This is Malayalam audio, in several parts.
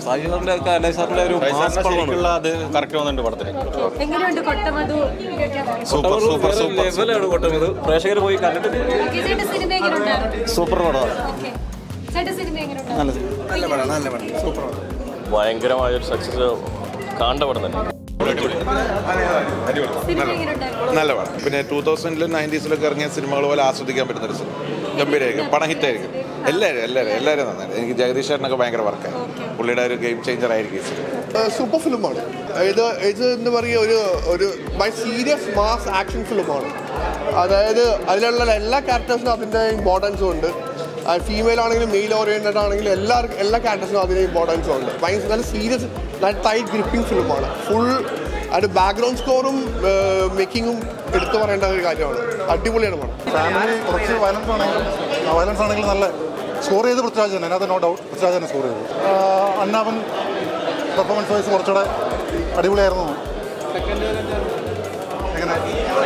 സായി സാറിന്റെ ഒക്കെ അലൈ സാറിന്റെ ഒരു മാസ് പടമാണ് ശരിക്കുള്ള അത് കറക്റ്റ് വന്നിട്ടുണ്ട് പടത്തിന് എങ്ങനെയുണ്ട് കൊട്ടമധു സൂപ്പർ സൂപ്പർ സൂപ്പർ ലെവലാണ് കൊട്ടുന്നത് പ്രേക്ഷകർ പോയി കണ്ടിട്ട് ചേട്ടന്റെ സിനിമ എങ്ങനെയുണ്ടായിരുന്നു സൂപ്പർ പടമാണ് ഓക്കെ ചേട്ടന്റെ സിനിമ എങ്ങനെയുണ്ടായിരുന്നു ഭയങ്കരമായൊരു സക്സസ് കാണേണ്ട പടം തന്നെ സിനിമ എങ്ങനെയുണ്ടായിരുന്നു നല്ല പടം പിന്നെ ടൂ തൗസൻഡിലും നയൻറ്റീസിലൊക്കെ ഇറങ്ങിയ സിനിമകൾ പോലെ ആസ്വദിക്കാൻ പറ്റുന്ന ഒരു സിനിമ ഗംഭീരമായിരിക്കും പടം ഹിറ്റായിരിക്കും എല്ലാവരും എല്ലാവരും എല്ലാവരും നന്നായിട്ട് എനിക്ക് ജഗദീഷ് ചേട്ടനൊക്കെ ഭയങ്കര വർക്കായി പുള്ളിയുടെ ഒരു ഗെയിം ചേഞ്ചർ ആയിരിക്കും ഈ സിനിമ സൂപ്പർ ഫിലിമാണ് ഇത് ഇത് എന്താ പറയുക ഒരു ഒരു ബൈ സീരിയസ് മാസ് ആക്ഷൻ ഫിലിമാണ് അതായത് അതിലുള്ള എല്ലാ ക്യാരക്ടേഴ്സിനും അതിൻ്റെ ഇമ്പോർട്ടൻസും ഉണ്ട് ഫീമെയിൽ ആണെങ്കിലും മെയിൽ ഓറിയൻറ്റഡ് ആണെങ്കിലും എല്ലാവർക്കും എല്ലാ ക്യാരക്ടേഴ്സിനും അതിൻ്റെ ഇമ്പോർട്ടൻസും ഉണ്ട് ഭയങ്കര നല്ല സീരിയസ് നല്ല ടൈറ്റ് ഗ്രിപ്പിംഗ് ഫിലിമാണ് ഫുൾ അതിൻ്റെ ബാക്ക്ഗ്രൗണ്ട് സ്കോറും മേക്കിങ്ങും എടുത്തു പറയേണ്ട ഒരു കാര്യമാണ് അടിപൊളിയാണ് പടം ഫാമിലി കുറച്ച് വയലൻസ് ആണെങ്കിലും വയലൻസ് ആണെങ്കിലും നല്ല സ്കോർ ചെയ്ത് പൃഥ്വിരാജ് തന്നെ അതിനകത്ത് നോ ഡൗട്ട് പൃഥ്വിരാജ് തന്നെ സ്കോർ ചെയ്തു അന്നാവൻ പെർഫോമൻസ് വൈസ് കുറച്ചുകൂടെ അടിപൊളിയായിരുന്നു എങ്ങനെ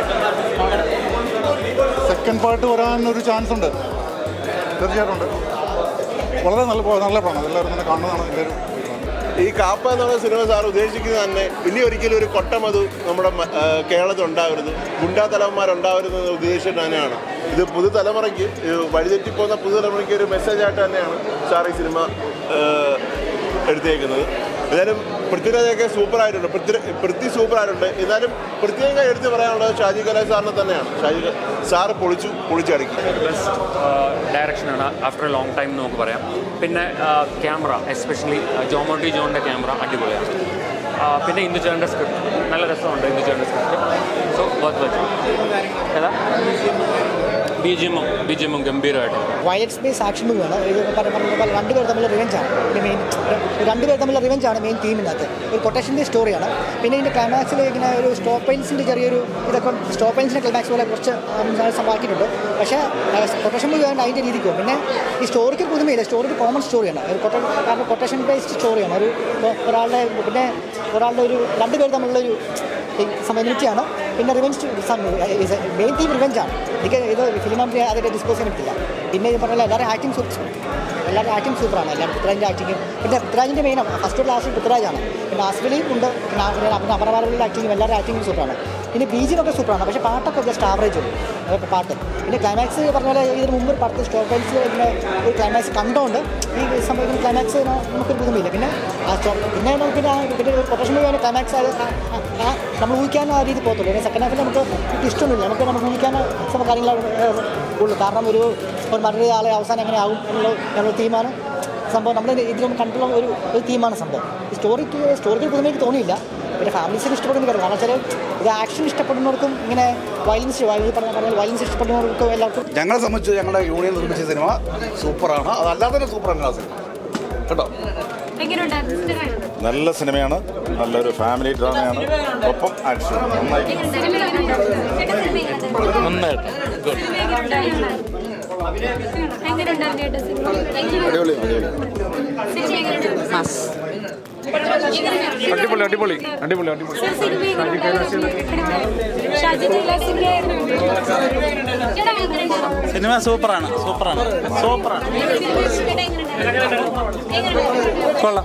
സെക്കൻഡ് പാർട്ട് വരാൻ ഒരു ചാൻസ് ഉണ്ട് തീർച്ചയായിട്ടും ഉണ്ട് വളരെ നല്ല നല്ല പടമാണ് എല്ലാവരും തന്നെ കാണുന്നതാണ് എൻ്റെ ഒരു ഈ കാപ്പ എന്നുള്ള സിനിമ സാർ ഉദ്ദേശിക്കുന്നത് തന്നെ ഇനി ഒരിക്കലും ഒരു കൊട്ടമത് നമ്മുടെ മ- ആ, കേരളത്തിൽ ഉണ്ടാവരുത് ഗുണ്ടാ തലവന്മാരുണ്ടാവരുത് എന്ന് ഉദ്ദേശിച്ചിട്ട് തന്നെയാണ് ഇത് പുതുതലമുറയ്ക്ക് ഈ വഴിതെറ്റിപ്പോകുന്ന പുതുതലമുറയ്ക്ക് ഒരു മെസ്സേജ് ആയിട്ട് തന്നെയാണ് സാർ ഈ സിനിമ ആ, എടുത്തേക്കുന്നത് എന്നാലും പൃഥ്വിരാജൊക്കെ സൂപ്പറായിട്ടുണ്ട് പൃഥ്വി പൃഥ്വി സൂപ്പറായിട്ടുണ്ട് എന്നാലും പ്രത്യേകം എടുത്ത് പറയാനുള്ളത് ഷാജി കലാ സാറിനെ തന്നെയാണ് ഷാജി ക- സാറ് പൊളിച്ചു പൊളിച്ചടക്കി ബെസ്റ്റ് ഡയറക്ഷനാണ് ആഫ്റ്റർ എ ലോങ് ടൈം എന്ന് നമുക്ക് പറയാം പിന്നെ ക്യാമറ എസ്പെഷ്യലി ജോമോണ്ടി ജോണിൻ്റെ ക്യാമറ അടിപൊളിയാണ് ആ, പിന്നെ ഇന്ദുചേട്ടൻ്റെ സ്ക്രിപ്റ്റ് നല്ല രസമുണ്ട് ഇന്ദുചേട്ടൻ്റെ സ്ക്രിപ്റ്റ് സോ വർത്ത് വെച്ചു ഏതാ ബി ജി എമ്മും ബി ജി എമ്മും ഗംഭീരമായിട്ടുണ്ട് വയലൻസ് ബേസ് ആക്ഷൻ മൂവിയാണ് ഇത് പറഞ്ഞ പറഞ്ഞ പോലെ രണ്ടുപേർ തമ്മിലുള്ള റിവെഞ്ചാണ് ഇതിൻ്റെ മെയിൻ രണ്ടുപേർ തമ്മിലുള്ള റിവെഞ്ചാണ് മെയിൻ തീമിനകത്ത് ഒരു കൊട്ടേഷൻ്റെ സ്റ്റോറിയാണ് പിന്നെ ഇതിൻ്റെ ക്ലൈമാക്സിൽ ഇങ്ങനെ ഒരു സ്റ്റോപ്പൈൻസിൻ്റെ ചെറിയൊരു ഇതൊക്കെ സ്റ്റോപ്പൈൻസിൻ്റെ ക്ലൈമാക്സ് പോലെ കുറച്ച് സംഭവിക്കുന്നുണ്ട് പക്ഷേ കൊട്ടേഷൻ മൂവി ആയതുകൊണ്ട് അതിൻ്റെ രീതിക്ക് പോകും പിന്നെ ഈ സ്റ്റോറിക്ക് പുതുമയില്ല സ്റ്റോറിക്ക് കോമൺ സ്റ്റോറിയാണ് ഒരു കൊട്ട കാരണം കൊട്ടേഷൻ ബേസ്ഡ് സ്റ്റോറിയാണ് ഒരു ഇപ്പൊ ഒരാളുടെ പിന്നെ ഒരാളുടെ ഒരു രണ്ടുപേർ തമ്മിലുള്ള ഒരു സമനിറ്റിയാണ് പിന്നെ റിവെഞ്ച് മെയിൻ തീം റിവെഞ്ചാണ് എനിക്ക് ഇത് ഫിലിമാണെങ്കിൽ അതിൻ്റെ ഡിസ്കസ് ചെയ്യാൻ പറ്റില്ല പിന്നെ ഈ പറഞ്ഞ എല്ലാവരും ആക്ടിങ് സൂപ്പർ എല്ലാവരും ആക്ടിങ് സൂപ്പറാണ് എല്ലാവരും പൃഥ്വിരാജിൻ്റെ ആക്ടിങ് പിന്നെ പൃഥ്വിരാജിൻ്റെ മെയിനാണ് ഫസ്റ്റ് ലാസ്റ്റ് പൃഥ്വിരാജാണ് പിന്നെ ആസ്ഫലിയും ഉണ്ട് പിന്നെ ആ- പിന്നെ പിന്നെ അമരവാരകളുടെ ആക്ടിങ്ങും എല്ലാവരും ആക്ടിങ്ങും സൂപ്പറാണ് പിന്നെ ബീജിയൊക്കെ സൂപ്പറാണ് പക്ഷേ പാട്ടൊക്കെ ജസ്റ്റ് ആവറേജ് ഉണ്ട് അതൊക്കെ പാട്ട് പിന്നെ ക്ലൈമാക്സ് പറഞ്ഞ പോലെ ഇതിന് മുമ്പ് ഒരു പടത്തിൽ സ്റ്റോപ്പൈൻസ് പിന്നെ ഒരു ക്ലൈമാക്സ് കണ്ടുകൊണ്ട് ഈ സംഭവിക്കുന്ന ക്ലൈമാക്സ് നമുക്കൊരു പുതുമയില്ല പിന്നെ ആ സ്റ്റോ പിന്നെ നമുക്ക് പിന്നെ ആ- പിന്നെ ഒരു പ്രൊഫഷണൽ മൂവിയാണ് ക്ലൈമാക്സ് അത് ആ- ആ- ആ നമ്മൾ ഊഹിക്കാൻ ആ രീതി പോകത്തുള്ളൂ പിന്നെ സെക്കൻഡ് ഹാഫിൽ നമുക്ക് ഇഷ്ടമൊന്നുമില്ല നമുക്ക് നമുക്ക് ഊഹിക്കാൻ some കാര്യങ്ങൾ ഉള്ളൂ കാരണം ഒരു ഒരു മറ്റൊരു ആളെ അവസാനം എങ്ങനെ ആകും എന്നുള്ള എന്നുള്ള തീമാണ് സംഭവം നമ്മൾ ഇതിലും കണ്ടുള്ള ഒരു ഒരു തീമാണ് സംഭവം ഈ സ്റ്റോറിക്ക് സ്റ്റോറിക്ക് പുതുമ എനിക്ക് തോന്നിയില്ല പിന്നെ ഫാമിലീസിന് ഇഷ്ടപ്പെടുന്ന കാര്യം കാരണം വെച്ചാൽ ഇത് ആക്ഷൻ ഇഷ്ടപ്പെടുന്നവർക്കും ഇങ്ങനെ വയലൻസ് ഈ പറഞ്ഞ പറഞ്ഞ വയലൻസ് ഇഷ്ടപ്പെടുന്നവർക്കും എല്ലാവർക്കും ഞങ്ങളെ സംബന്ധിച്ച് ഞങ്ങളുടെ യൂണിയൻ നിർമ്മിച്ച സിനിമ സൂപ്പറാണ് അതല്ലാതെ തന്നെ സൂപ്പറാണ് ആ സിനിമ കേട്ടോ എങ്ങനെയുണ്ടായിരുന്നു സിനിമ നല്ല സിനിമയാണ് നല്ലൊരു ഫാമിലി ഡ്രാമയാണ് ഒപ്പം ആക്ഷൻ നന്നായി സിനിമ എങ്ങനെയുണ്ടായിരുന്നു ചേട്ടൻ സിനിമ എങ്ങനെയുണ്ടായിരുന്നു നന്നായിട്ട് സിനിമ എങ്ങനെയുണ്ടായിരുന്നു എങ്ങനെയുണ്ടായിരുന്നു ചേട്ടാ സിനിമ അടിപൊളി അടിപൊളി സിനിമ എങ്ങനെയുണ്ടായിരുന്നു അടിപൊളി അടിപൊളി അടിപൊളി അടിപൊളി സർ, സിനിമ എങ്ങനെയുണ്ടായിരുന്നു? ഷാജി കൈലാസിന്റെ ചേട്ടാ എങ്ങനെയുണ്ടായിരുന്നു? സിനിമ സൂപ്പറാണ് സൂപ്പറാണ് സൂപ്പറാണ് ചേട്ടാ എങ്ങനെയുണ്ടായിരുന്നു? എങ്ങനെയുണ്ടായിരുന്നു? കൊള്ളാം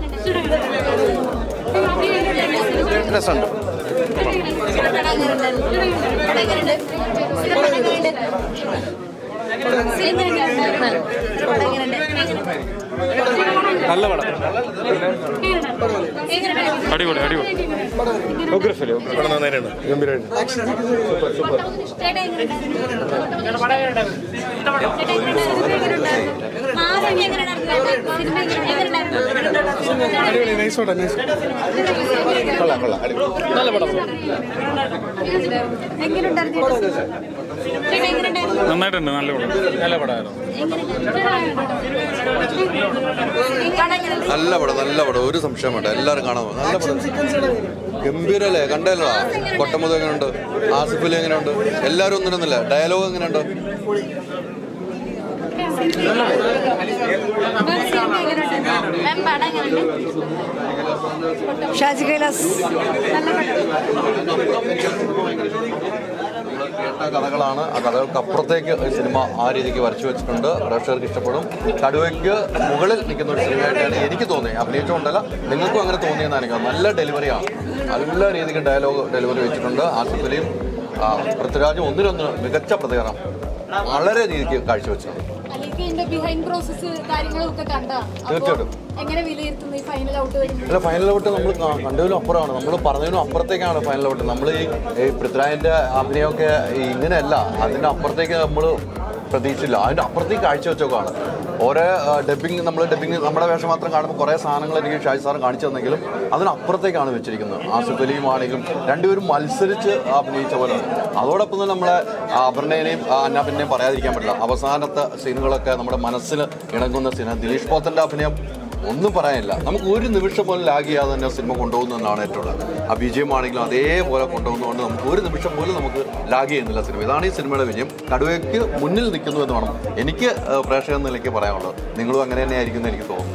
എങ്ങനെയുണ്ടായിരുന്നു? രസമുണ്ട് പടം എങ്ങനെയുണ്ടായിരുന്നു? പടം എങ്ങനെയുണ്ട്? സിനിമ എങ്ങനെയുണ്ട്? സിനിമ എങ്ങനെയുണ്ടായിരുന്നു? പടം എങ്ങനെയുണ്ട്? നല്ല പടം എങ്ങനെയുണ്ടായിരുന്നു? അടിപൊളി അടിപൊളി പടം നന്നായിട്ടുണ്ട് ഗംഭീരമായിട്ട് ചേട്ടാ എങ്ങനെയുണ്ടായിരുന്നു? ചേട്ടാ എങ്ങനെയുണ്ടായിരുന്നു? മാസം എങ്ങനെയുണ്ടായിരുന്നു? സിനിമ എങ്ങനെയുണ്ടായിരുന്നു? കൊള്ളാം കൊള്ളാം അടിപൊളി നല്ല പടം എങ്ങനെയുണ്ടായിരുന്നു ചേട്ടാ എങ്ങനെയുണ്ടായിരുന്നു നന്നായിട്ടുണ്ട് നല്ല പടം നല്ല പടമായിരുന്നു നല്ല പടം നല്ല പടം ഒരു സംശയം വേണ്ട എല്ലാവരും കാണാൻ പോകും. നല്ല പടം ഗംഭീരല്ലേ കണ്ടല്ലോ കൊട്ടമുത എങ്ങനെയുണ്ട് ആസിഫിൽ എങ്ങനെയുണ്ട് എല്ലാവരും ഒന്നിരുന്നില്ല ഡയലോഗ് എങ്ങനെയുണ്ട് മാം പടം എങ്ങനെയുണ്ട് ഷാജി കൈലാസ് നല്ല പടം കഥകളാണ് ആ കഥകൾക്ക് അപ്പുറത്തേക്ക് ഈ സിനിമ ആ രീതിക്ക് വരച്ചു വെച്ചിട്ടുണ്ട് പ്രേക്ഷകർക്ക് ഇഷ്ടപ്പെടും കടുവയ്ക്ക് മുകളിൽ നിൽക്കുന്ന ഒരു സിനിമയായിട്ടാണ് എനിക്ക് തോന്നിയത് അഭിനയിച്ചുകൊണ്ടല്ല നിങ്ങൾക്കും അങ്ങനെ തോന്നിയെന്ന് എനിക്ക് നല്ല ഡെലിവറിയാണ് നല്ല രീതിക്ക് ഡയലോഗ് ഡെലിവറി വെച്ചിട്ടുണ്ട് ആസിഫലിയും ആ, പൃഥ്വിരാജും ഒന്നിനൊന്ന് മികച്ച പ്രതികരണം വളരെ രീതിക്ക് കാഴ്ചവെച്ചിട്ടുണ്ട് അല്ലെങ്കിൽ ഇതിന്റെ ബിഹൈൻഡ് പ്രോസസ് കാര്യങ്ങളൊക്കെ കണ്ട തീർച്ചയായിട്ടും എങ്ങനെ വിലയിരുത്തുന്നു ഈ ഫൈനൽ ഔട്ട് വരുമ്പോൾ അല്ല ഫൈനൽ ഔട്ട് നമ്മൾ കണ്ടതിനും അപ്പുറമാണ് നമ്മൾ പറഞ്ഞതിനും അപ്പുറത്തേക്കാണ് ഫൈനൽ ഔട്ട് നമ്മൾ ഈ ഈ പൃഥ്വിരാജിന്റെ അഭിനയമൊക്കെ ഈ ഇങ്ങനെയല്ല അതിന്റെ അപ്പുറത്തേക്ക് നമ്മൾ പ്രതീക്ഷിച്ചില്ല അതിന്റെ അപ്പുറത്തേക്ക് കാഴ്ചവെച്ചൊക്കെയാണ് ഓരോ ഡബിങ് നമ്മൾ ഡബിങ് നമ്മുടെ വേഷം മാത്രം കാണുമ്പോൾ കുറേ സാധനങ്ങൾ എനിക്ക് ഷാജി സാർ കാണിച്ചു തന്നെങ്കിലും അതിനപ്പുറത്തേക്കാണ് വെച്ചിരിക്കുന്നത് ആസിഫ് അലിയും ആണെങ്കിലും രണ്ടുപേരും മത്സരിച്ച് അഭിനയിച്ച പോലെ അതോടൊപ്പം തന്നെ നമ്മളെ അപർണേനെയും അന്നാപിന്നെയും പറയാതിരിക്കാൻ പറ്റില്ല അവസാനത്തെ സീനുകളൊക്കെ നമ്മുടെ മനസ്സിന് ഇണങ്ങുന്ന സീനാണ് ദിലീഷ് പോത്തൻ്റെ അഭിനയം ഒന്നും പറയാനില്ല നമുക്ക് ഒരു നിമിഷം പോലും ലാഗ് ചെയ്യാതെ തന്നെ സിനിമ കൊണ്ടുപോകുന്നതാണ് ഏറ്റവും ഉള്ളത് ആ വിജയമാണെങ്കിലും അതേപോലെ കൊണ്ടുപോകുന്നതുകൊണ്ട് നമുക്ക് ഒരു നിമിഷം പോലും നമുക്ക് ലാഗ് ചെയ്യുന്നില്ല സിനിമ ഇതാണ് ഈ സിനിമയുടെ വിജയം കടുവയ്ക്ക് മുന്നിൽ നിൽക്കുന്നു എന്ന് വേണം എനിക്ക് ഏഹ്, പ്രേക്ഷകൻ എന്ന നിലയ്ക്ക് പറയാനുള്ളത് നിങ്ങളും അങ്ങനെ തന്നെ ആയിരിക്കും എന്ന് എനിക്ക് തോന്നുന്നു